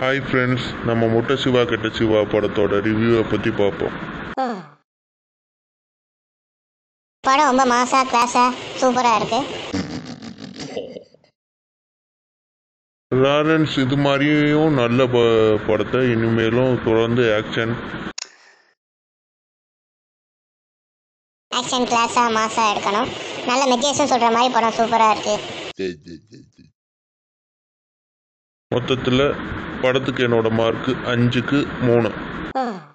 Hi friends நம்ம முட்டை சிவா கெட்ட சிவா படத்தோட ரிவ்யூவை பற்றி பார்ப்போம் படம் ரொம்ப மாசா கிளாஸா சூப்பராக இருக்கு லாரன்ஸ் இது மாதிரியும் நல்ல ப படத்தை இனிமேலும் தொடர்ந்து ஆக்ஷன் ஆக்ஷன் கிளாஸா மாசா எடுக்கணும் நல்ல மெக்கேஷன் சொல்கிற மாதிரி படம் சூப்பராக இருக்கு மொத்தத்தில் படத்துக்கு என்னோட மார்க்கு அஞ்சுக்கு மூணு ம்.